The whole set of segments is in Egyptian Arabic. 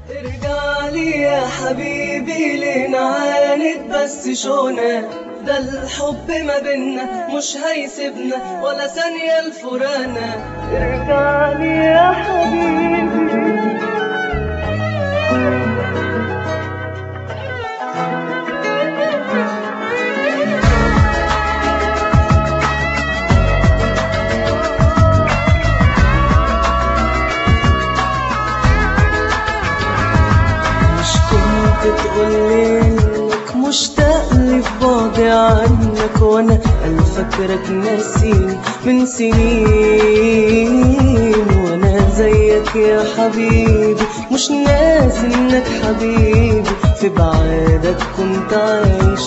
ارجع لي يا حبيبي لنعاند بس شونا ده الحب ما بينا مش هيسيبنا ولا ثانية الفرانا ارجع لي يا حبيبي مش كنت تقولي انك مشتاق لي في بعدي عنك وانا انا فاكرك ناسيني من سنين وانا زيك يا حبيبي مش ناسي انك حبيبي في بعادك كنت عايش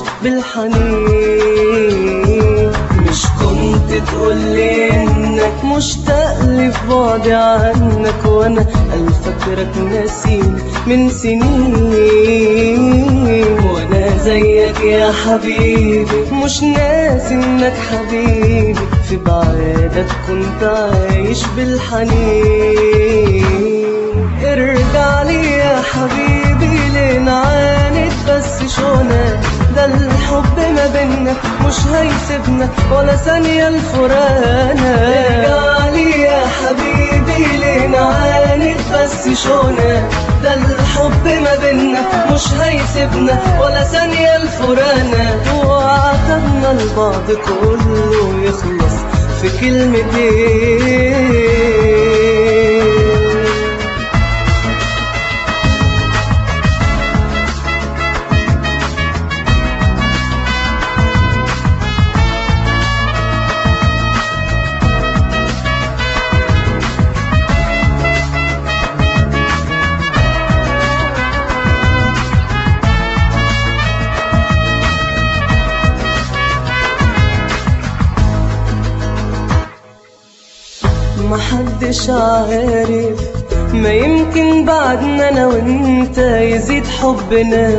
بالحنين مش كنت تقولي انك مشتاق لي في بعدي عنك وانا انا فاكرك ناسيني من سنين وانا زيك يا حبيبي مش ناسي انك حبيبي في بعادك كنت عايش بالحنين ارجع لي يا حبيبي لنعاند بس شونا ده الحب ما بينا مش هيسيبنا ولا ثانية الفرانا ارجع لي يا حبيبي لنعاند بس شونا ده الحب ما بينا مش هيسيبنا ولا ثانية الفرانا وعتبنا البعض كله يخلص في كلمتين محدش عارف ما يمكن بعدنا انا وانت يزيد حبنا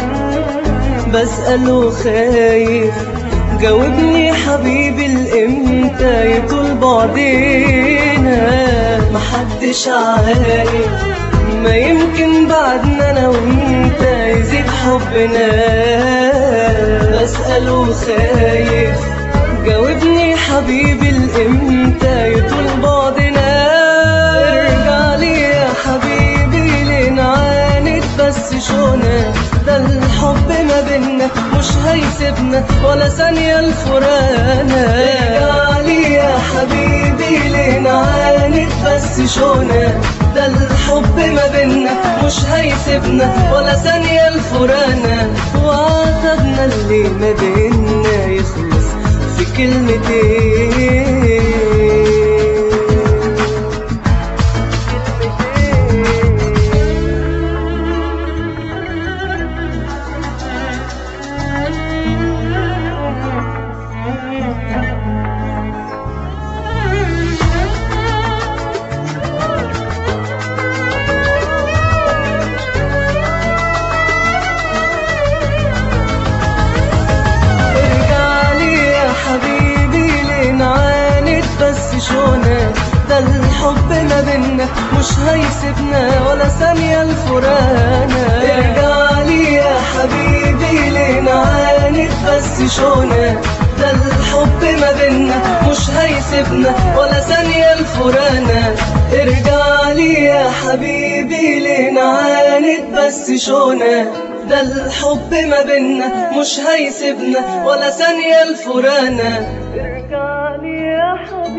بسأله خايف جاوبني حبيبي الامتى يطول بعدنا محدش عارف ما يمكن بعدنا انا وانت يزيد حبنا بسأله خايف جاوبني حبيبي الامتى يطول بعدنا ارجع لي يا حبيبي لنعاند بس شونا ده الحب ما بينا مش هيسيبنا ولا ثانية الفرانا ارجع لي يا حبيبي لنعاند بس شونا ده الحب ما بينا مش هيسيبنا ولا ثانية الفرانا وعتبنا اللي ما بينا يخلص في كلمتين ارجع لي يا حبيبي لنعاند بس شونا ده الحب ما بينا مش هيسيبنا ولا ثانية الفرانا ارجع لي يا حبيبي لنعاند بس شونا ده الحب ما بينا مش هيسيبنا ولا ثانية الفرانا ارجع لي يا حبيبي لنعاند بس شونا ده الحب ما بينا مش هيسيبنا ولا ثانية الفرانا ارجع لي يا حبيبي